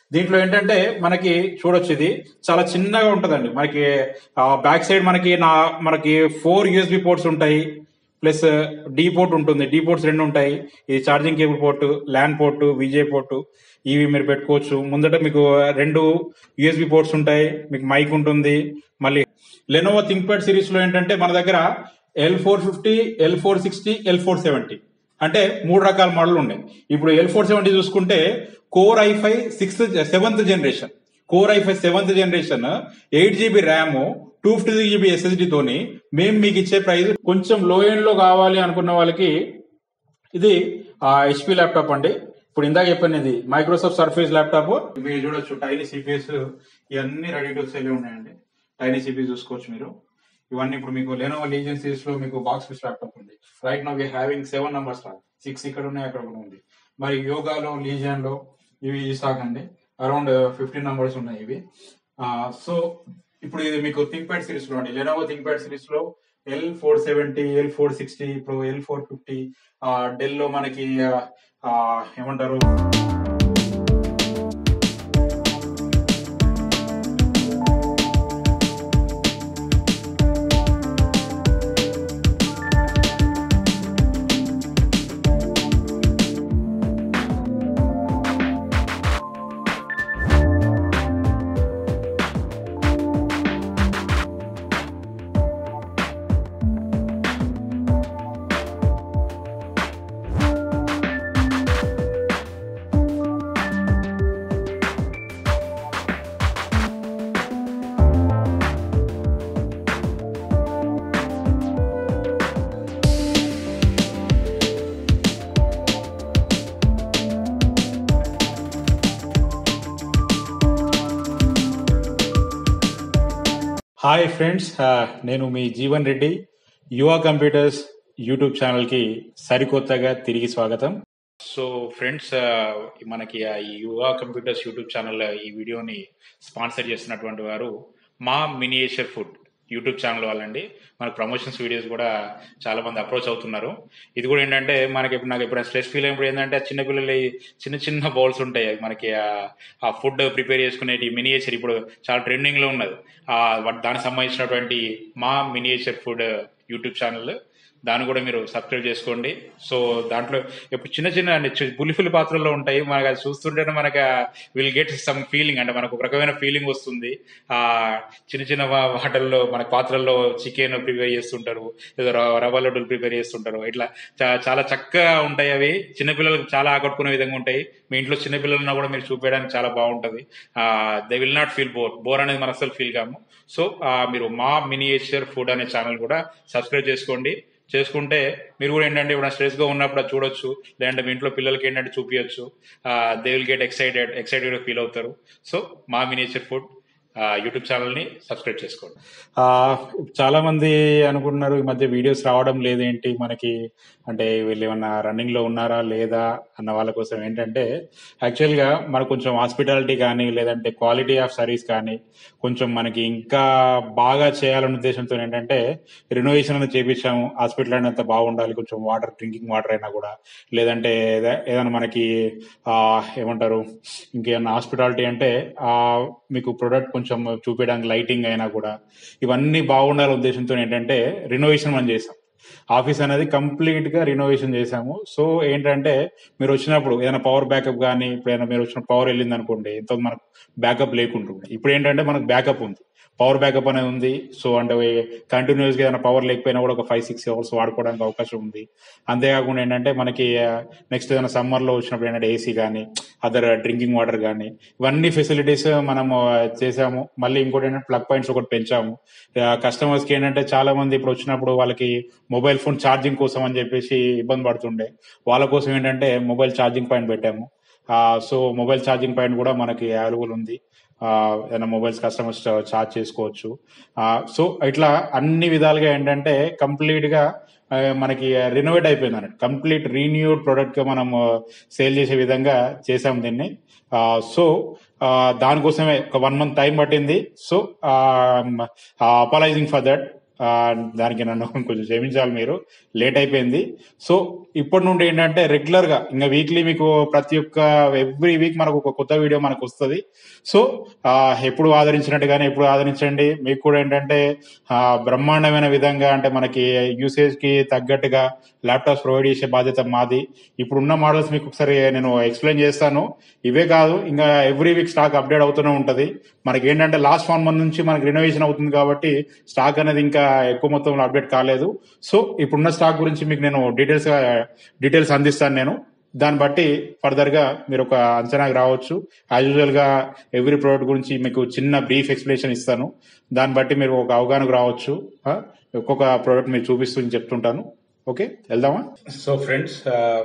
దీంట్లో ఏంటంటే మనకి చూడొచ్చు ఇది చాలా చిన్నగా ఉంటదండి మనకి బ్యాక్ సైడ్ మనకి నా మనకి ఫోర్ యూఎస్బి పోర్ట్స్ ఉంటాయి ప్లస్ డి పోర్ట్ ఉంటుంది డి పోర్ట్స్ రెండు ఉంటాయి ఇది charging cable port LAN port VGA port ఇవి మీరు పెట్టుకోవచ్చు ముందట మీకు రెండు యూఎస్బి పోర్ట్స్ ఉంటాయి మీకు మైక్ ఉంటుంది మళ్ళీ లెనోవో థింక్ప్యాడ్ సిరీస్ లో ఏంటంటే మన దగ్గర L four fifty L four sixty L four seventy అంటే మూడు రకాల మోడల్ ఉన్నాయి ఇప్పుడు ఎల్ ఫోర్ సెవెంటీ చూసుకుంటే core I five sixth seventh generation core I five seventh generation eight GB RAM two fifty six GB SSD తోని మేము మీకు ఇచ్చే ప్రైస్ కొంచెం లో ఎండ్ లో కావాలి అనుకున్న వాళ్ళకి ఇది హెచ్పి ల్యాప్టాప్ అండి ఇప్పుడు ఇందాక చెప్పాను ఇది మైక్రోసాఫ్ట్ సర్ఫేస్ ల్యాప్టాప్ మీరు చూడొచ్చు టైనీ సిపిఎస్ ఇవన్నీ రెడీ టు సేల్ ఉన్నాయండి టైనీ సిపిఎస్ చూసుకోవచ్చు మీరు ఇవన్నీ ఇప్పుడు మీకు లెనోవో లీజన్ సిరీస్ లో మీకు బాక్స్ ఫిష్ ల్యాప్టాప్ ఉంది right no we having seven number stock six ఇక్కడ ఉన్నాయి అక్కడ కూడా ఉంది మరి యోగాలో లీజియన్ లో ఇవి ఈ స్టాక్ అండి అరౌండ్ ఫిఫ్టీన్ నంబర్స్ ఉన్నాయి ఇవి సో ఇప్పుడు ఇది మీకు థింక్ ప్యాడ్ సిరీస్ లో అండి లెనోవో థింక్ ప్యాడ్ సిరీస్ లో L four seventy L four sixty ఇప్పుడు ఎల్ ఫోర్ ఫిఫ్టీ డెల్ లో మనకి ఆ, ఏమంటారు హాయ్ ఫ్రెండ్స్ నేను మీ జీవన్ రెడ్డి యువ కంప్యూటర్స్ యూట్యూబ్ ఛానల్ కి సరికొత్తగా తిరిగి స్వాగతం సో ఫ్రెండ్స్ మనకి ఆ ఈ యువ కంప్యూటర్స్ యూట్యూబ్ ఛానల్ ఈ వీడియోని స్పాన్సర్ చేస్తున్నటువంటి వారు మా మినియేచర్ ఫుడ్ యూట్యూబ్ ఛానల్ వాళ్ళండి మనకు ప్రమోషన్స్ వీడియోస్ కూడా చాలా మంది అప్రోచ్ అవుతున్నారు ఇది కూడా ఏంటంటే మనకి ఇప్పుడు నాకు ఎప్పుడైనా స్ట్రెస్ ఫీల్ అయినప్పుడు ఏంటంటే చిన్న పిల్లలు చిన్న చిన్న బౌల్స్ ఉంటాయి అవి మనకి ఆ- ఆ ఫుడ్ ప్రిపేర్ చేసుకునేటి మినియేచర్ ఇప్పుడు చాలా ట్రెండింగ్ లో ఉన్నది ఆ వాటి- దానికి సంబంధించినటువంటి మా మినియేచర్ ఫుడ్ యూట్యూబ్ ఛానల్ దాన్ని కూడా మీరు సబ్స్క్రైబ్ చేసుకోండి సో దాంట్లో ఇప్పుడు చిన్న చిన్న బులిఫుల్ పాత్రల్లో ఉంటాయి మనకు అది చూస్తుంటేనే మనకు విల్ గెట్ సమ్ ఫీలింగ్ అంటే మనకు ఒక రకమైన ఫీలింగ్ వస్తుంది ఆ చిన్న చిన్న వా- వాటల్లో మన పాత్రల్లో చికెన్ ప్రిపేర్ చేస్తుంటారు ఏదో ర- రవ్వ లడ్డూలు ప్రిపేర్ చేస్తుంటారు ఇట్లా చా- చాలా చక్కగా ఉంటాయి అవి చిన్నపిల్లలకు చాలా ఆకట్టుకునే విధంగా ఉంటాయి మీ ఇంట్లో చిన్నపిల్లలు ఉన్నా కూడా మీరు చూపించడానికి చాలా బాగుంటది they will not feel bore bore అనేది మన అసలు ఫీల్ కాము సో మీరు మా మినియేచర్ ఫుడ్ అనే ఛానల్ కూడా సబ్స్క్రైబ్ చేసుకోండి చేసుకుంటే మీరు కూడా ఏంటంటే ఇప్పుడు స్ట్రెస్ గా ఉన్నప్పుడు అది చూడొచ్చు లేదంటే మీ ఇంట్లో పిల్లలకి ఏంటంటే చూపించచ్చు they will get excited excited గా ఫీల్ అవుతారు సో మా మినియేచర్ ఫుడ్ యూట్యూబ్ ఛానల్ ని సబ్స్క్రైబ్ చేసుకోండి చాలా మంది అనుకుంటున్నారు ఈ మధ్య వీడియోస్ రావడం లేదేంటి మనకి అంటే వీళ్ళు ఏమన్నా రన్నింగ్ లో ఉన్నారా లేదా అన్న వాళ్ళ కోసం ఏంటంటే యాక్చువల్ గా మనకు కొంచెం హాస్పిటాలిటీ కానీ లేదంటే క్వాలిటీ ఆఫ్ సర్వీస్ కానీ కొంచెం మనకి ఇంకా బాగా చేయాలనే ఉద్దేశంతో ఏంటంటే రినోవేషన్ అనేది చేపించాము హాస్పిటల్ అంత బాగుండాలి కొంచెం వాటర్ డ్రింకింగ్ వాటర్ అయినా కూడా లేదంటే ఏద- ఏదైనా మనకి ఆ ఏమంటారు ఇంకేమన్నా హాస్పిటాలిటీ అంటే ఆ మీకు ప్రొడక్ట్ కొంచెం చూపించడానికి లైటింగ్ అయినా కూడా ఇవన్నీ బాగుండాలనే ఉద్దేశంతో ఏంటంటే రినోవేషన్ మనం చేసాం ఆఫీస్ అనేది కంప్లీట్ గా రినోవేషన్ చేశాము సో ఏంటంటే మీరు వచ్చినప్పుడు ఏదైనా పవర్ బ్యాకప్ కానీ ఇప్పుడు ఏదైనా మీరు వచ్చిన పవర్ వెళ్ళింది అనుకోండి ఎంతో మనకు బ్యాకప్ లేకుంటుండే ఇప్పుడు ఏంటంటే మనకు బ్యాకప్ ఉంది పవర్ బ్యాకప్ అనేది ఉంది సో అంటే కంటిన్యూస్ గా ఏదైనా పవర్ లేకపోయినా కూడా ఒక ఫైవ్ సిక్స్ అవర్స్ వాడుకోవడానికి అవకాశం ఉంది అంతేకాకుండా ఏంటంటే మనకి నెక్స్ట్ ఏదైనా సమ్మర్ లో వచ్చినప్పుడు ఏంటంటే ఏసీ కానీ అదర్ డ్రింకింగ్ వాటర్ కానీ ఇవన్నీ ఫెసిలిటీస్ మనము చేసాము మళ్ళీ ఇంకోటి ఏంటంటే ప్లగ్ పాయింట్స్ ఒకటి పెంచాము కస్టమర్స్ కి ఏంటంటే చాలా మంది ఇప్పుడు వచ్చినప్పుడు వాళ్ళకి మొబైల్ ఫోన్ ఛార్జింగ్ కోసం అని చెప్పేసి ఇబ్బంది పడుతుండే వాళ్ళ కోసం ఏంటంటే మొబైల్ ఛార్జింగ్ పాయింట్ పెట్టాము సో మొబైల్ ఛార్జింగ్ పాయింట్ కూడా మనకి అవైలబుల్ ఉంది ఆ, ఏదైనా మొబైల్స్ కస్టమర్స్ ఛార్జ్ చేసుకోవచ్చు సో ఇట్లా అన్ని విధాలుగా ఏంటంటే కంప్లీట్ గా ఆ, మనకి రినోవేట్ అయిపోయింది అన్నట్టు కంప్లీట్ రీన్యూడ్ ప్రొడక్ట్ గా మనం సేల్ చేసే విధంగా చేసాం దీన్ని సో దానికోసమే ఒక వన్ మంత్ టైం పట్టింది సో అపాలైజింగ్ ఫర్ దట్ ఆ, దానికి నన్ను కొంచెం క్షమించాలి మీరు లేట్ అయిపోయింది సో ఇప్పటి నుండి ఏంటంటే రెగ్యులర్ గా ఇంకా వీక్లీ మీకు ప్రతి ఒక్క ఎవ్రీ వీక్ మనకు ఒక కొత్త వీడియో మనకు వస్తుంది సో ఆ, ఎప్పుడు ఆదరించినట్టుగానే ఎప్పుడు ఆదరించండి మీకు కూడా ఏంటంటే ఆ, బ్రహ్మాండమైన విధంగా అంటే మనకి యూసేజ్ కి తగ్గట్టుగా ల్యాప్టాప్స్ ప్రొవైడ్ చేసే బాధ్యత మాది ఇప్పుడున్న మోడల్స్ మీకు ఒకసారి నేను ఎక్స్ప్లెయిన్ చేస్తాను ఇవే కాదు ఇంకా ఎవ్రీ వీక్ స్టాక్ అప్డేట్ అవుతూనే ఉంటది మనకి ఏంటంటే లాస్ట్ వన్ మంత్ నుంచి మనకి రినోవేషన్ అవుతుంది కాబట్టి స్టాక్ అనేది ఇంకా ఎక్కువ మొత్తంలో అప్డేట్ కాలేదు సో ఇప్పుడున్న స్టాక్ గురించి మీకు నేను డీటెయిల్స్ డీటెయిల్స్ అందిస్తాను నేను దాన్ని బట్టి ఫర్దర్ గా మీరు ఒక అంచనాకి రావచ్చు యాజ్ యూజువల్ గా ఎవ్రీ ప్రోడక్ట్ గురించి మీకు చిన్న బ్రీఫ్ ఎక్స్ప్లెనేషన్ ఇస్తాను దాన్ని బట్టి మీరు ఒక అవగాహనకు రావచ్చు ఆ, ఒక్కొక్క ప్రోడక్ట్ మీకు చూపిస్తూ నేను చెప్తుంటాను ఓకే వెళ్దామా సో ఫ్రెండ్స్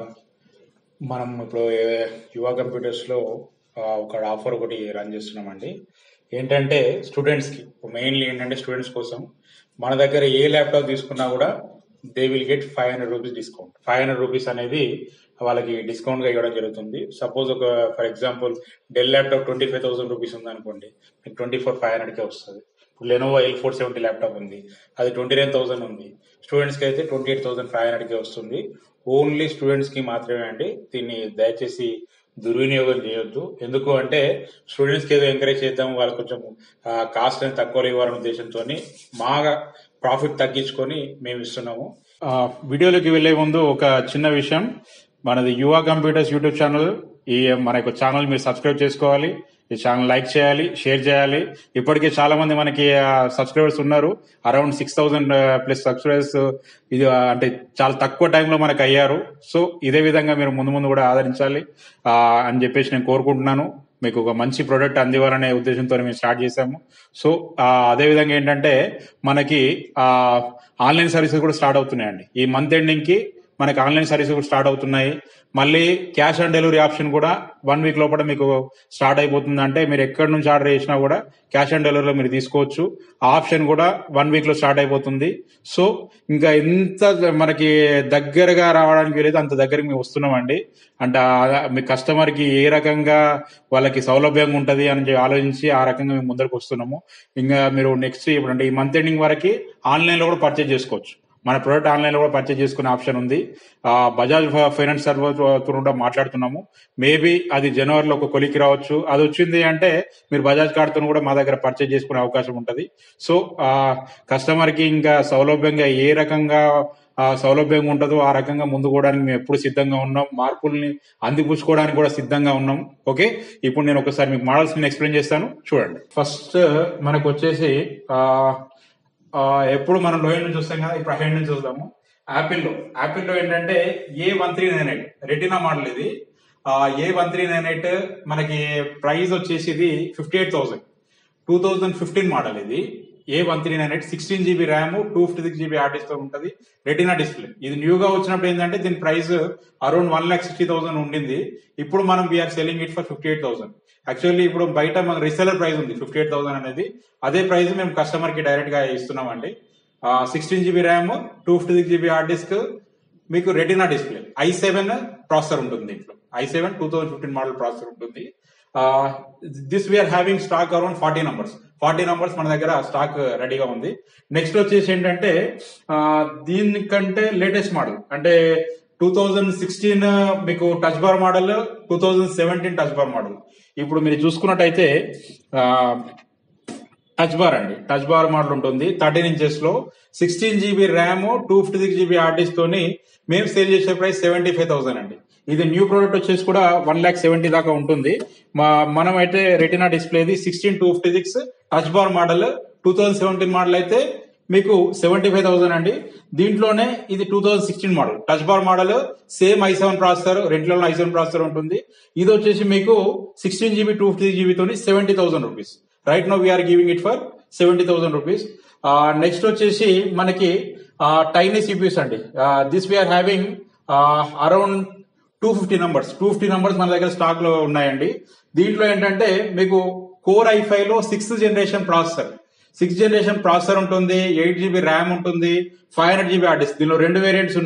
మనం ఇప్పుడు ఏ- యువ కంప్యూటర్స్ లో ఆ, ఒక ఆఫర్ ఒకటి రన్ చేస్తున్నామండి ఏంటంటే స్టూడెంట్స్ కి మెయిన్లీ ఏంటంటే స్టూడెంట్స్ కోసం మన దగ్గర ఏ ల్యాప్టాప్ తీసుకున్నా కూడా they will get five hundred rupees discount five hundred rupees అనేది వాళ్ళకి డిస్కౌంట్ గా ఇవ్వడం జరుగుతుంది సపోజ్ ఒక for example Dell laptop twenty five thousand rupees ఉంది అనుకోండి మీకు ట్వంటీ ఫోర్ ఫైవ్ హండ్రెడ్ కే వస్తుంది ఇప్పుడు Lenovo L four seventy laptop ఉంది అది ట్వంటీ నైన్ థౌసండ్ ఉంది స్టూడెంట్స్ కి అయితే twenty eight thousand five hundred కే వస్తుంది ఓన్లీ స్టూడెంట్స్ కి మాత్రమే అండి దీన్ని దయచేసి దుర్వినియోగం చేయొద్దు ఎందుకు అంటే స్టూడెంట్స్ కి ఏదో ఎంకరేజ్ చేద్దాం వాళ్ళకి కొంచెం కాస్ట్ అని తక్కువ ఇవ్వాలనే ఉద్దేశంతో బాగా ప్రాఫిట్ తగ్గించుకొని మేము ఇస్తున్నాము వీడియోలోకి వెళ్లే ముందు ఒక చిన్న విషయం మనది యువ కంప్యూటర్స్ యూట్యూబ్ ఛానల్ ఈ మన యొక్క ఛానల్ మీరు సబ్స్క్రైబ్ చేసుకోవాలి ఈ ఛానల్ లైక్ చేయాలి షేర్ చేయాలి ఇప్పటికే చాలా మంది మనకి సబ్స్క్రైబర్స్ ఉన్నారు around six thousand plus subscribers ఇది ఆ, అంటే చాలా తక్కువ టైంలో మనకు అయ్యారు సో ఇదే విధంగా మీరు ముందు ముందు కూడా ఆదరించాలి ఆ, అని చెప్పేసి నేను కోరుకుంటున్నాను మీకు ఒక మంచి ప్రోడక్ట్ అందివ్వాలనే ఉద్దేశంతో మేము స్టార్ట్ చేశాము సో ఆ, అదే విధంగా ఏంటంటే మనకి ఆ ఆన్లైన్ సర్వీసెస్ కూడా స్టార్ట్ అవుతున్నాయండి ఈ మంత్ ఎండింగ్ కి మనకి ఆన్లైన్ సర్వీసెస్ కూడా స్టార్ట్ అవుతున్నాయి మళ్ళీ క్యాష్ ఆన్ డెలివరీ ఆప్షన్ కూడా వన్ వీక్ లోపల మీకు స్టార్ట్ అయిపోతుంది అంటే మీరు ఎక్కడి నుంచి ఆర్డర్ చేసినా కూడా క్యాష్ ఆన్ డెలివరీలో మీరు తీసుకోవచ్చు ఆ ఆప్షన్ కూడా వన్ వీక్ లో స్టార్ట్ అయిపోతుంది సో ఇంకా ఎంత మనకి దగ్గరగా రావడానికి వీలైతే అంత దగ్గరికి మేము వస్తున్నామండి అంటే ఆ- మీ కస్టమర్ కి ఏ రకంగా వాళ్ళకి సౌలభ్యంగా ఉంటది అని చెప్పి ఆలోచించి ఆ రకంగా మేము ముందరకు వస్తున్నాము ఇంకా మీరు నెక్స్ట్ ఇప్పుడు అంటే ఈ మంత్ ఎండింగ్ వరకు ఆన్లైన్ లో కూడా పర్చేజ్ చేసుకోవచ్చు మన ప్రోడక్ట్ ఆన్లైన్ లో కూడా పర్చేజ్ చేసుకునే ఆప్షన్ ఉంది ఆ బజాజ్ ఫ- ఫైనాన్స్ సర్వీస్ తో కూడా మాట్లాడుతున్నాము మేబీ అది జనవరిలో ఒక కొలికి రావచ్చు అది వచ్చింది అంటే మీరు బజాజ్ కార్డ్ తో కూడా మా దగ్గర పర్చేజ్ చేసుకునే అవకాశం ఉంటది సో ఆ కస్టమర్ కి ఇంకా సౌలభ్యంగా ఏ రకంగా ఆ సౌలభ్యంగా ఉంటుందో ఆ రకంగా ముందు పోవడానికి మేము ఎప్పుడు సిద్ధంగా ఉన్నాం మార్పుల్ని అందిపుచ్చుకోవడానికి కూడా సిద్ధంగా ఉన్నాం ఓకే ఇప్పుడు నేను ఒకసారి మీకు మోడల్స్ నేను ఎక్స్ప్లెయిన్ చేస్తాను చూడండి ఫస్ట్ మనకు వచ్చేసి ఆ ఆ, ఎప్పుడు మనం లో నుంచి చూస్తాం కదా ఇప్పుడు హై నుంచి చూద్దాము యాపిల్లో యాపిల్లో ఏంటంటే A one three nine eight retina model ఇది A one three nine eight మనకి ప్రైస్ వచ్చేసి ఇది fifty eight thousand two thousand fifteen model ఇది A one three nine eight sixteen GB RAM two fifty six GB hard disk ఉంటుంది retina display ఇది న్యూగా వచ్చినప్పుడు ఏంటంటే దీని price around one lakh sixty thousand ఉండింది ఇప్పుడు మనం we are selling it for fifty eight thousand actually ఇప్పుడు బయట మన రీసెలర్ ప్రైస్ ఉంది ఫిఫ్టీ ఎయిట్ థౌసండ్ అనేది అదే ప్రైస్ మేము కస్టమర్ కి డైరెక్ట్ గా ఇస్తున్నామండి sixteen GB RAM two fifty six GB hard disk మీకు retina display I seven processor ఉంటుంది దీంట్లో I seven two thousand fifteen model processor ఉంటుంది this we are having stock around forty numbers forty numbers మన దగ్గర stock రెడీగా ఉంది next వచ్చేసి ఏంటంటే ఆ, దీనికంటే లేటెస్ట్ మోడల్ అంటే టూ థౌజండ్ సిక్స్టీన్ మీకు touch bar model two thousand seventeen touch bar model ఇప్పుడు మీరు చూసుకున్నట్టయితే ఆ, టచ్ బార్ అండి టచ్ బార్ మోడల్ ఉంటుంది థర్టీన్ ఇంచెస్ లో sixteen GB RAM two fifty six GB hard disk తోని మేము సేల్ చేసే ప్రైస్ సెవెంటీ ఫైవ్ థౌసండ్ అండి ఇది న్యూ ప్రోడక్ట్ వచ్చేసి కూడా వన్ ల్యాక్ సెవెంటీ దాకా ఉంటుంది మా మనం అయితే రెటినా డిస్ప్లేది sixteen two fifty six touch bar model two thousand seventeen model అయితే మీకు సెవెంటీ ఫైవ్ థౌసండ్ అండి దీంట్లోనే ఇది two thousand sixteen model touch bar model same i seven processor రెండులో ఐ సెవెన్ ప్రాసెసర్ ఉంటుంది ఇది వచ్చేసి మీకు sixteen GB two fifty GB తోని seventy thousand rupees right no we're giving it for seventy thousand rupees next వచ్చేసి మనకి tiny CPUs అండి this we are having around two fifty numbers two fifty numbers మన దగ్గర స్టాక్ లో ఉన్నాయండి దీంట్లో ఏంటంటే మీకు కోర్ ఐ ఫైవ్ లో sixth generation processor sixth generation processor ఉంటుంది ఎయిట్ జీబీ ర్యామ్ ఉంటుంది five hundred GB hard disk దీనిలో రెండు వేరియంట్స్ ఉన్నాయి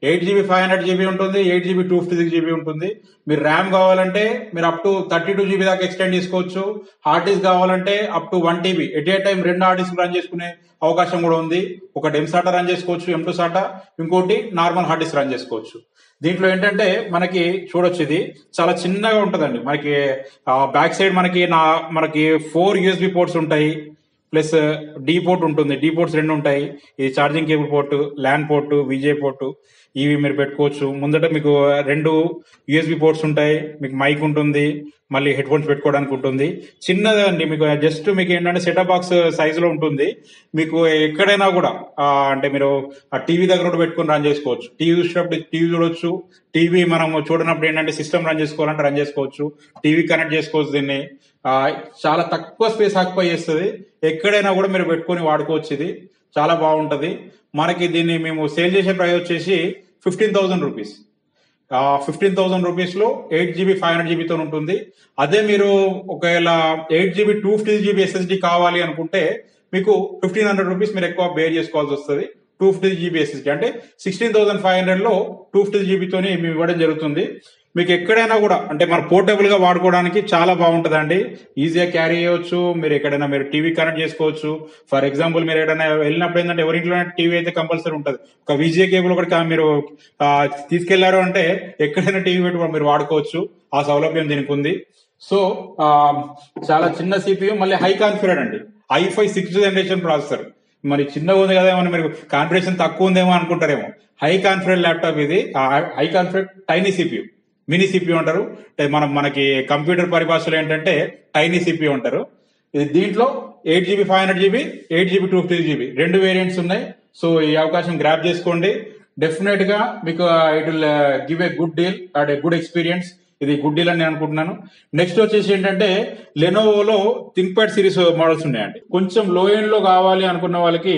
eight GB five hundred GB ఉంటుంది eight GB two fifty six GB ఉంటుంది మీరు ర్యామ్ కావాలంటే మీరు up to thirty two GB దాకా ఎక్స్టెండ్ చేసుకోవచ్చు హార్డ్ డిస్క్ కావాలంటే up to one TB at a time రెండు హార్డ్ డిస్క్ రన్ చేసుకునే అవకాశం కూడా ఉంది ఒకటి ఎం సాటా రన్ చేసుకోవచ్చు ఎం టూ సాటా ఇంకోటి నార్మల్ హార్డ్ డిస్క్ రన్ చేసుకోవచ్చు దీంట్లో ఏంటంటే మనకి చూడొచ్చు ఇది చాలా చిన్నగా ఉంటుందండి మనకి బ్యాక్ సైడ్ మనకి నా మనకి ఫోర్ యూఎస్బి పోర్ట్స్ ఉంటాయి ప్లస్ డీ పోర్ట్ ఉంటుంది డీ పోర్ట్స్ రెండు ఉంటాయి ఇది charging cable port LAN port విజే పోర్టు ఇవి మీరు పెట్టుకోవచ్చు ముందట మీకు రెండు యూఎస్బి పోర్ట్స్ ఉంటాయి మీకు మైక్ ఉంటుంది మళ్ళీ హెడ్ ఫోన్స్ పెట్టుకోవడానికి ఉంటుంది చిన్నదండి మీకు జస్ట్ మీకు ఏంటంటే సెటప్ బాక్స్ సైజ్ లో ఉంటుంది మీకు ఎక్కడైనా కూడా ఆ, అంటే మీరు ఆ టీవీ దగ్గర కూడా పెట్టుకొని రన్ చేసుకోవచ్చు టీవీ చూసినప్పుడు టీవీ చూడొచ్చు టీవీ మనం చూడనప్పుడు ఏంటంటే సిస్టమ్ రన్ చేసుకోవాలంటే రన్ చేసుకోవచ్చు టీవీ కనెక్ట్ చేసుకోవచ్చు దీన్ని ఆ, చాలా తక్కువ స్పేస్ ఆక్యుపై చేస్తుంది ఎక్కడైనా కూడా మీరు పెట్టుకొని వాడుకోవచ్చు ఇది చాలా బాగుంటది మనకి దీన్ని మేము సేల్ చేసే ప్రైస్ వచ్చేసి fifteen thousand rupees fifteen thousand rupees లో ఎయిట్ జీబీ ఫైవ్ హండ్రెడ్ జీబీతో ఉంటుంది అదే మీరు ఒకవేళ eight GB two fifty GB SSD కావాలి అనుకుంటే మీకు ఫిఫ్టీన్ హండ్రెడ్ రూపీస్ మీరు ఎక్కువ బేర్ చేసుకోవాల్సి వస్తుంది టూ ఫిఫ్టీ జీబీ ఎస్ఎస్డి అంటే సిక్స్టీన్ థౌసండ్ ఫైవ్ హండ్రెడ్ లో టూ ఫిఫ్టీ జీబీతోని మేము ఇవ్వడం జరుగుతుంది మీకు ఎక్కడైనా కూడా అంటే మన పోర్టబుల్ గా వాడుకోవడానికి చాలా బాగుంటదండి ఈజీగా క్యారీ చేయవచ్చు మీరు ఎక్కడైనా మీరు టీవీ కనెక్ట్ చేసుకోవచ్చు ఫర్ ఎగ్జాంపుల్ మీరు ఎక్కడైనా వెళ్ళినప్పుడు ఏంటంటే ఎవరింట్లో టీవీ అయితే కంపల్సరీ ఉంటుంది ఒక విజే కేబుల్ ఒకటి కా- మీరు ఆ, తీసుకెళ్లారు అంటే ఎక్కడైనా టీవీ పెట్టి మీరు వాడుకోవచ్చు ఆ సౌలభ్యం దీనికి ఉంది సో ఆ, చాలా చిన్న సిపియు మళ్ళీ హై కాన్ఫిగరేట్ అండి i five sixth generation processor మరి చిన్నగా ఉంది కదా ఏమన్నా మీరు కాన్ఫిగరేషన్ తక్కువ ఉందేమో అనుకుంటారేమో హై కాన్ఫిగరేట్ ల్యాప్టాప్ ఇది high configurate tiny CPU mini CPU అంటారు అంటే మనం మనకి కంప్యూటర్ పరిభాషలో ఏంటంటే టైనీ సిపియు అంటారు ఇది దీంట్లో eight GB five hundred GB eight GB two fifty GB రెండు వేరియంట్స్ ఉన్నాయి సో ఈ అవకాశం గ్రాప్ చేసుకోండి డెఫినెట్ గా మీకు it will give a good deal and a good experience ఇది గుడ్ డీల్ అని నేను అనుకుంటున్నాను నెక్స్ట్ వచ్చేసి ఏంటంటే లెనోవోలో థింక్ ప్యాడ్ సిరీస్ మోడల్స్ ఉన్నాయండి కొంచెం లో ఎండ్ లో కావాలి అనుకున్న వాళ్ళకి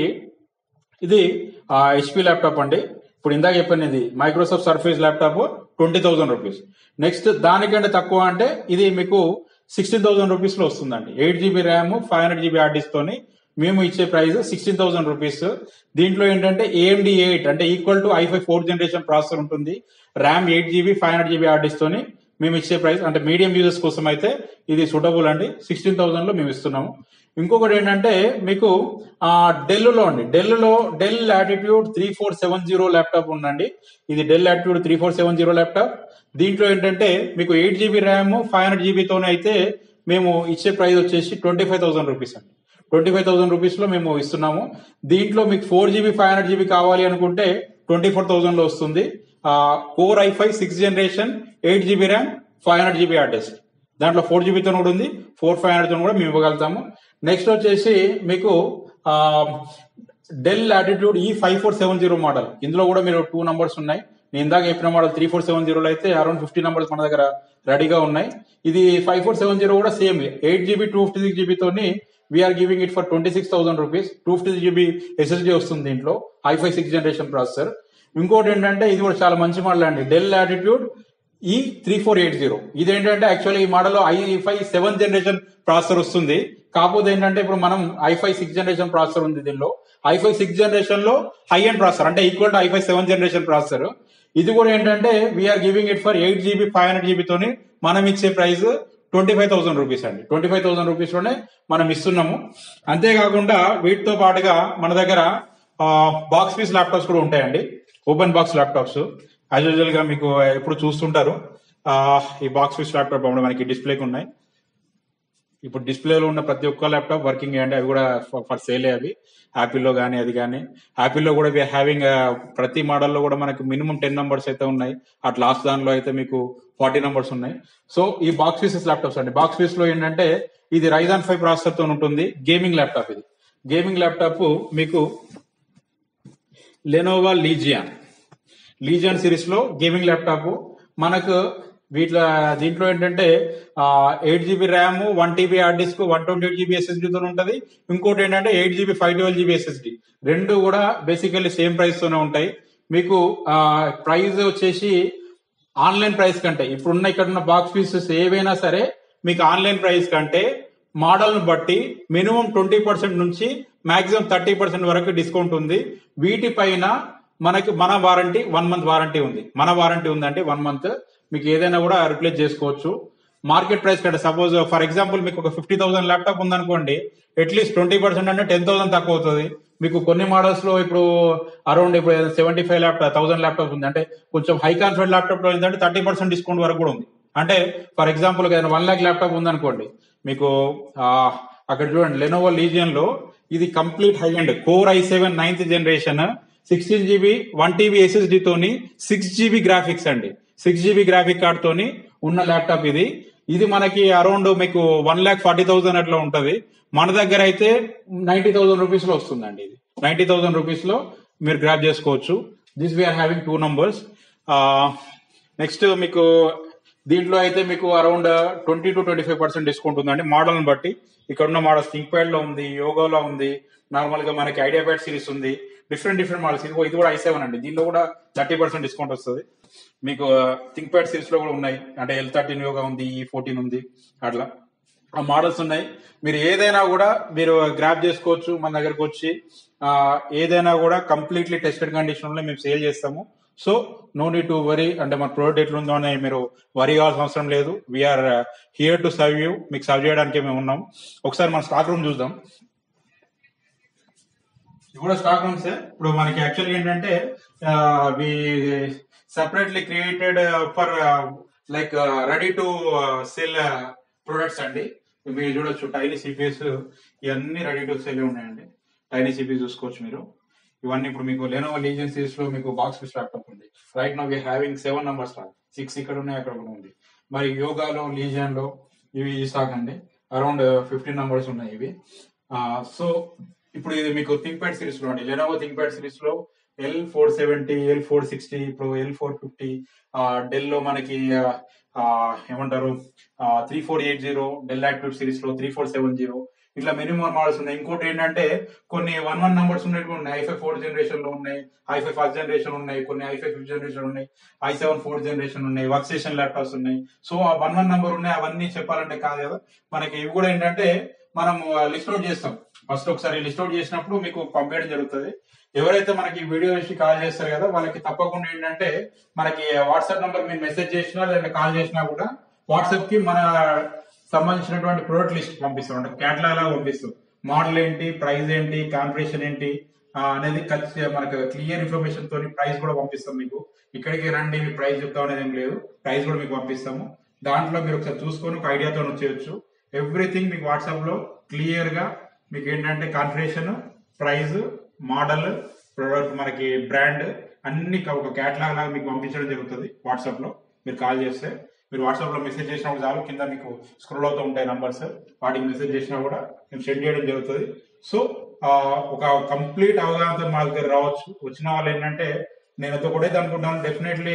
ఇది హెచ్పి ల్యాప్టాప్ అండి ఇప్పుడు ఇందాక చెప్పాను ఇది Microsoft Surface laptop twenty thousand rupees next దానికంటే తక్కువ అంటే ఇది మీకు సిక్స్టీన్ థౌసండ్ రూపీస్ లో వస్తుందండి eight GB RAM five hundred GB hard disk తోని మేము ఇచ్చే ప్రైస్ సిక్స్టీన్ థౌసండ్ రూపీస్ దీంట్లో ఏంటంటే ఏఎండి ఎయిట్ అంటే equal to i five fourth generation processor ఉంటుంది RAM eight GB five hundred GB hard disk తోని మేము ఇచ్చే ప్రైస్ అంటే మీడియం యూజర్స్ కోసం అయితే ఇది సూటబుల్ అండి సిక్స్టీన్ థౌసండ్ లో మేము ఇస్తున్నాము ఇంకొకటి ఏంటంటే మీకు ఆ డెల్ లో అండి డెల్ లో Dell Latitude three four seven zero laptop ఉందండి ఇది Dell Latitude three four seven zero laptop దీంట్లో ఏంటంటే మీకు eight GB RAM five hundred జీబీతోనే అయితే మేము ఇచ్చే ప్రైస్ వచ్చేసి ట్వంటీ ఫైవ్ థౌసండ్ రూపీస్ అండి ట్వంటీ ఫైవ్ థౌసండ్ రూపీస్ లో మేము ఇస్తున్నాము దీంట్లో మీకు four GB five hundred GB కావాలి అనుకుంటే ట్వంటీ ఫోర్ థౌసండ్ లో వస్తుంది core I five six generation eight GB RAM five hundred GB hard disk దాంట్లో ఫోర్ జీబీతో కూడా ఉంది ఫోర్ ఫైవ్ హండ్రెడ్ తో కూడా మేము ఇవ్వగలుగుతాము నెక్స్ట్ వచ్చేసి మీకు Dell Latitude E five four seven zero model ఇందులో కూడా మీరు టూ నంబర్స్ ఉన్నాయి నేను ఇందాక చెప్పిన మోడల్ త్రీ ఫోర్ సెవెన్ జీరోలో అయితే అరౌండ్ ఫిఫ్టీ నంబర్స్ మన దగ్గర రెడీగా ఉన్నాయి ఇది ఫైవ్ ఫోర్ సెవెన్ జీరో కూడా same eight GB two fifty six జీబీతోని we're giving it for twenty six thousand rupees two fifty GB SSD వస్తుంది దీంట్లో i five six generation processor ఇంకోటి ఏంటంటే ఇది కూడా చాలా మంచి మోడల్ అండి Dell Latitude E three four eight zero ఇదేంటంటే యాక్చువల్లీ ఈ model i five seven generation processor వస్తుంది కాకపోతే ఏంటంటే ఇప్పుడు మనం i five six generation processor ఉంది దీనిలో ఐ ఫైవ్ సిక్స్ జనరేషన్ లో హై అండ్ ప్రాసెసర్ అంటే equal to i five seven generation processor ఇది కూడా ఏంటంటే we're giving it for eight GB five hundred జీబీతోని మనం ఇచ్చే price twenty five thousand rupees అండి ట్వంటీ ఫైవ్ థౌసండ్ రూపీస్ లోనే మనం ఇస్తున్నాము అంతేకాకుండా వీటితో పాటుగా మన దగ్గర బాక్స్ పీస్ ల్యాప్టాప్స్ కూడా ఉంటాయండి open box laptops as usual గా మీకు ఎప్పుడు చూస్తుంటారు ఆ, ఈ బాక్స్ పీస్ ల్యాప్టాప్ అప్పుడు మనకి డిస్ప్లేకి ఉన్నాయి ఇప్పుడు డిస్ప్లేలో ఉన్న ప్రతి ఒక్క ల్యాప్టాప్ వర్కింగ్ అండి అవి కూడా ఫర్ సేలే అవి యాపిల్లో కానీ అది కానీ యాపిల్లో కూడా వి హ్యావింగ్ ప్రతి మోడల్లో కూడా మనకి మినిమం టెన్ నంబర్స్ అయితే ఉన్నాయి అట్ లాస్ట్ దానిలో అయితే మీకు ఫార్టీ నంబర్స్ ఉన్నాయి సో ఈ బాక్స్ పీసెస్ ల్యాప్టాప్స్ అండి బాక్స్ పీస్ లో ఏంటంటే ఇది రైజాన్ ఫైవ్ ప్రాసెసర్ తో ఉంటుంది గేమింగ్ ల్యాప్టాప్ ఇది గేమింగ్ ల్యాప్టాప్ మీకు లెనోవా లీజియాన్ లీజియన్ సిరీస్ లో గేమింగ్ ల్యాప్టాప్ మనకు వీటిలో దీంట్లో ఏంటంటే eight GB RAM one TB hard disk one twenty eight GB SSD తో ఉంటది ఇంకోటి ఏంటంటే eight GB five twelve GB SSD రెండు కూడా బేసికల్లీ సేమ్ ప్రైస్ తోనే ఉంటాయి మీకు ప్రైస్ వచ్చేసి ఆన్లైన్ ప్రైస్ కంటే ఇప్పుడున్న ఇక్కడ ఉన్న బాక్స్ పీసెస్ ఏవైనా సరే మీకు ఆన్లైన్ ప్రైస్ కంటే మోడల్ ను బట్టి మినిమం ట్వంటీ పర్సెంట్ నుంచి మాక్సిమం థర్టీ పర్సెంట్ వరకు డిస్కౌంట్ ఉంది వీటిపైన మనకి మన వారంటీ వన్ మంత్ వారంటీ ఉంది మన వారంటీ ఉందంటే వన్ మంత్ మీకు ఏదైనా కూడా రిప్లేస్ చేసుకోవచ్చు మార్కెట్ ప్రైస్ కంటే సపోజ్ ఫర్ ఎగ్జాంపుల్ మీకు ఒక ఫిఫ్టీ థౌసండ్ ల్యాప్టాప్ ఉందనుకోండి అట్లీస్ట్ ట్వంటీ పర్సెంట్ అంటే టెన్ థౌసండ్ తక్కువ అవుతుంది మీకు కొన్ని మోడల్స్ లో ఇప్పుడు అరౌండ్ ఇప్పుడు seventy five laptop thousand laptop ఉంది అంటే కొంచెం హై కాన్ఫిడెంట్ ల్యాప్టాప్ లో ఏంటంటే థర్టీ పర్సెంట్ డిస్కౌంట్ వరకు కూడా ఉంది అంటే ఫర్ ఎగ్జాంపుల్ ఏదైనా వన్ ల్యాక్ ల్యాప్టాప్ ఉందనుకోండి మీకు ఆ, అక్కడ చూడండి లెనోవో లీజియన్ లో ఇది complete high end core i seven ninth generation sixteen GB one TB SSD తోని సిక్స్ జీబీ గ్రాఫిక్స్ అండి సిక్స్ జీబీ గ్రాఫిక్ కార్డ్ తోని ఉన్న ల్యాప్టాప్ ఇది ఇది మనకి అరౌండ్ మీకు వన్ ల్యాక్ ఫార్టీ థౌసండ్ అట్లా ఉంటది మన దగ్గర అయితే నైన్టీ థౌసండ్ రూపీస్ లో వస్తుందండి ఇది నైన్టీ థౌసండ్ రూపీస్ లో మీరు గ్రాప్ చేసుకోవచ్చు this we are having two numbers next మీకు దీంట్లో అయితే మీకు around twenty to twenty five percent discount ఉందండి మోడల్ బట్టి ఇక్కడ ఉన్న మోడల్స్ థింక్ ప్యాడ్ లో ఉంది యోగాలో ఉంది నార్మల్ గా మనకి ఐడియా ప్యాడ్ సిరీస్ ఉంది డిఫరెంట్ డిఫరెంట్ మోడల్స్ ఇది ఇది కూడా ఐ సెవెన్ అండి దీనిలో కూడా థర్టీ పర్సెంట్ డిస్కౌంట్ వస్తుంది మీకు థింక్ ప్యాడ్ సిరీస్ లో కూడా ఉన్నాయి అంటే ఎల్ థర్టీన్ యోగా ఉంది ఈ ఫోర్టీన్ ఉంది అట్లా ఆ మోడల్స్ ఉన్నాయి మీరు ఏదైనా కూడా మీరు గ్రాప్ చేసుకోవచ్చు మన దగ్గరకు వచ్చి ఆ, ఏదైనా కూడా కంప్లీట్లీ టెస్టెడ్ కండిషన్ లో మేము సేల్ చేస్తాము so no need to worry అంటే మన ప్రోడక్ట్ ఎట్లుందో అని మీరు వరీ కావాల్సిన అవసరం లేదు we're here to serve you మీకు సర్వ్ చేయడానికి మేము ఉన్నాం ఒకసారి మన స్టాక్ రూమ్ చూద్దాం ఇది కూడా స్టాక్ రూమ్స్ ఇప్పుడు మనకి యాక్చువల్లీ ఏంటంటే we separately created for like ready to sell products అండి మీరు చూడొచ్చు టైనీ సిపిఎస్ ఇవన్నీ రెడీ టు సెల్ ఉన్నాయండి టైనీ సిపిఎస్ చూసుకోవచ్చు మీరు ఇవన్నీ ఇప్పుడు మీకు లెనోవో లీజన్ సిరీస్ లో మీకు బాక్స్ ఫిష్ ల్యాప్టాప్ ఉంది right no we having seven number stock six ఇక్కడ ఉన్నాయి అక్కడ కూడా ఉంది మరి యోగాలో లీజియన్ లో ఇవి ఈ స్టాక్ అండి అరౌండ్ ఫిఫ్టీన్ నంబర్స్ ఉన్నాయి ఇవి సో ఇప్పుడు ఇది మీకు థింక్ ప్యాడ్ సిరీస్ లో అండి లెనోవో థింక్ ప్యాడ్ సిరీస్ లో L four seventy L four sixty ఇప్పుడు ఎల్ ఫోర్ ఫిఫ్టీ డెల్ లో మనకి ఆ, ఆ, ఏమంటారు three four eight zero Dell active series లో త్రీ ఫోర్ సెవెన్ జీరో ఇట్లా మినిమం మోడల్స్ ఉన్నాయి ఇంకోటి ఏంటంటే కొన్ని వన్ వన్ నంబర్స్ ఉన్నట్టు ఉన్నాయి ఐఫై ఫోర్త్ జనరేషన్ లో ఉన్నాయి ఐఫై ఫస్ట్ జనరేషన్ ఉన్నాయి కొన్ని ఐఫై ఫిఫ్త్ జనరేషన్ ఉన్నాయి ఐ సెవెన్ ఫోర్త్ జనరేషన్ ఉన్నాయి వర్క్ స్టేషన్ ల్యాప్టాప్స్ ఉన్నాయి సో ఆ వన్ వన్ నంబర్ ఉన్నాయి అవన్నీ చెప్పాలంటే కాదు కదా మనకి ఇవి కూడా ఏంటంటే మనం లిస్ట్ అవుట్ చేస్తాం ఫస్ట్ ఒకసారి లిస్ట్ అవుట్ చేసినప్పుడు మీకు పంపించడం జరుగుతుంది ఎవరైతే మనకి వీడియో చేసి కాల్ చేస్తారు కదా వాళ్ళకి తప్పకుండా ఏంటంటే మనకి వాట్సాప్ నంబర్ మీరు మెసేజ్ చేసినా లేదా కాల్ చేసినా కూడా వాట్సాప్ కి మన సంబంధించినటువంటి ప్రోడక్ట్ లిస్ట్ పంపిస్తాం అంటే క్యాటలాగ్ లాగా పంపిస్తాం మోడల్ ఏంటి ప్రైస్ ఏంటి కాన్ఫిగరేషన్ ఏంటి ఆ, అనేది ఖచ్చితంగా మనకు క్లియర్ ఇన్ఫర్మేషన్ తోని ప్రైస్ కూడా పంపిస్తాం మీకు ఇక్కడికి రండి మీ ప్రైస్ చెప్తాం అనేది ఏం లేదు ప్రైస్ కూడా మీకు పంపిస్తాము దాంట్లో మీరు ఒకసారి చూసుకొని ఒక ఐడియాతో వచ్చేయచ్చు ఎవ్రీథింగ్ మీకు వాట్సాప్ లో క్లియర్ గా మీకు ఏంటంటే కాన్ఫిగరేషన్ ప్రైస్ మోడల్ ప్రోడక్ట్ మనకి బ్రాండ్ అన్ని క- ఒక క్యాటలాగ్ లాగా మీకు పంపించడం జరుగుతుంది వాట్సాప్ లో మీరు కాల్ చేస్తే మీరు వాట్సాప్ లో మెసేజ్ చేసినప్పుడు చాలు కింద మీకు స్క్రోల్ అవుతూ ఉంటాయి నంబర్స్ వాటికి మెసేజ్ చేసినా కూడా మేము సెండ్ చేయడం జరుగుతుంది సో ఆ, ఒక కంప్లీట్ అవగాహనతో మా దగ్గర రావచ్చు వచ్చిన వాళ్ళు ఏంటంటే నేను అయితే ఒకటే అనుకుంటాను definitely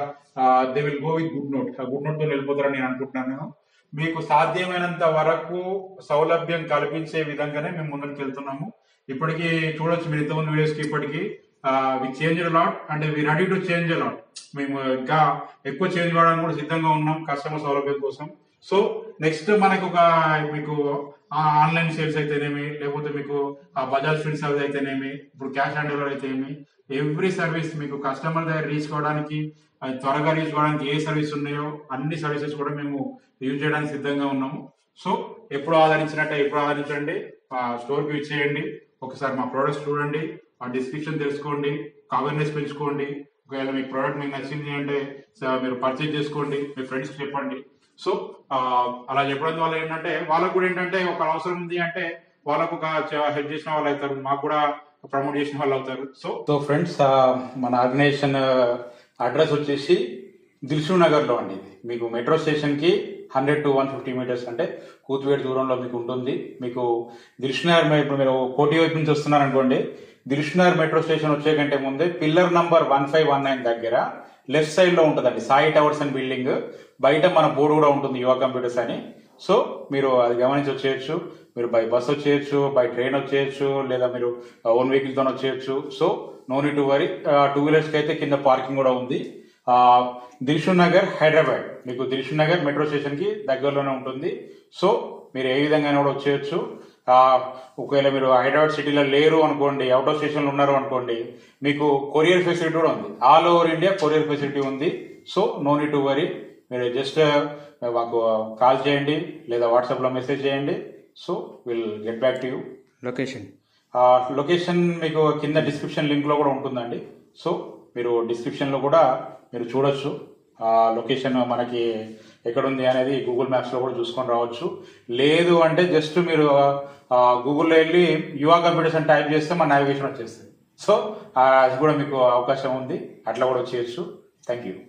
they will go with good note good note తో వెళ్ళిపోతారని నేను అనుకుంటున్నాను నేను మీకు సాధ్యమైనంత వరకు సౌలభ్యం కల్పించే విధంగానే మేము ముందుకు వెళ్తున్నాము ఇప్పటికీ చూడొచ్చు మీరు ఇంతకుముందు వీడియోస్ కి ఇప్పటికి we change lot and we ready to change lot మేము ఇంకా ఎక్కువ చేంజ్ కావడానికి కూడా సిద్ధంగా ఉన్నాం కస్టమర్ సౌలభ్యం కోసం సో నెక్స్ట్ మనకు ఒక మీకు ఆన్లైన్ సేల్స్ అయితేనేమి లేకపోతే మీకు ఆ బజాజ్ ఫిన్ సర్వీస్ అయితేనేమి ఇప్పుడు క్యాష్ ఆన్ డెలివరీ అయితేనేమి ఎవ్రీ సర్వీస్ మీకు కస్టమర్ దగ్గర రీచ్ కావడానికి అది త్వరగా రీచ్ కావడానికి ఏ సర్వీస్ ఉన్నాయో అన్ని సర్వీసెస్ కూడా మేము యూజ్ చేయడానికి సిద్ధంగా ఉన్నాము సో ఎప్పుడు ఆదరించినట్టే ఎప్పుడు ఆదరించండి ఆ స్టోర్ కి ఇచ్చేయండి ఒకసారి మా ప్రోడక్ట్స్ చూడండి ఆ డిస్క్రిప్షన్ తెలుసుకోండి అవేర్నెస్ పెంచుకోండి ఒకవేళ మీ ప్రోడక్ట్ మీకు నచ్చింది అంటే స- మీరు పర్చేజ్ చేసుకోండి మీ ఫ్రెండ్స్ కి చెప్పండి సో ఆ, అలా చెప్పడం వల్ల ఏంటంటే వాళ్ళకు కూడా ఏంటంటే ఒక అవసరం ఉంది అంటే వాళ్ళకు ఒక హెల్ప్ చేసిన వాళ్ళు అవుతారు మాకు కూడా ప్రమోట్ చేసిన వాళ్ళు అవుతారు సో సో ఫ్రెండ్స్ మన ఆర్గనైజేషన్ అడ్రస్ వచ్చేసి దిల్సు నగర్ లో అండి ఇది మీకు మెట్రో స్టేషన్ కి hundred to one fifty meters అంటే కూతువేడు దూరంలో మీకు ఉంటుంది మీకు దిల్సునగర్ మీ- ఇప్పుడు మీరు కోటి వైపు నుంచి వస్తున్నారు అనుకోండి దిల్సునగర్ మెట్రో స్టేషన్ వచ్చే కంటే ముందే pillar number one five one nine దగ్గర లెఫ్ట్ సైడ్ లో ఉంటుందండి సాయి టవర్స్ అండ్ బిల్డింగ్ బయట మన బోర్డు కూడా ఉంటుంది యువ కంప్యూటర్స్ అని సో మీరు అది గమనించి వచ్చేయచ్చు మీరు బై బస్ వచ్చేయచ్చు బై ట్రైన్ వచ్చేయచ్చు లేదా మీరు ఓన్ వెహికల్ తో వచ్చేయచ్చు so no need to worry two wheelers కి అయితే కింద పార్కింగ్ కూడా ఉంది ఆ, దిల్షు నగర్ హైదరాబాద్ మీకు దిల్షు నగర్ మెట్రో స్టేషన్ కి దగ్గరలోనే ఉంటుంది సో మీరు ఏ విధంగా కూడా వచ్చేయచ్చు ఆ, ఒకవేళ మీరు హైదరాబాద్ సిటీలో లేరు అనుకోండి అవుట్ ఆఫ్ స్టేషన్లో ఉన్నారు అనుకోండి మీకు కొరియర్ ఫెసిలిటీ కూడా ఉంది all over India courier facility ఉంది so no need to worry మీరు జస్ట్ మాకు కాల్ చేయండి లేదా వాట్సాప్లో మెసేజ్ చేయండి so will get back to you location location మీకు కింద డిస్క్రిప్షన్ లింక్ లో కూడా ఉంటుందండి సో మీరు డిస్క్రిప్షన్ లో కూడా మీరు చూడొచ్చు ఆ లొకేషన్ మనకి ఎక్కడుంది అనేది గూగుల్ మ్యాప్స్ లో కూడా చూసుకొని రావచ్చు లేదు అంటే జస్ట్ మీరు గూగుల్లో వెళ్ళి యువా కంప్యూటర్స్ అని టైప్ చేస్తే మన నావిగేషన్ వచ్చేస్తుంది సో అది కూడా మీకు అవకాశం ఉంది అట్లా కూడా వచ్చేయచ్చు థ్యాంక్ యూ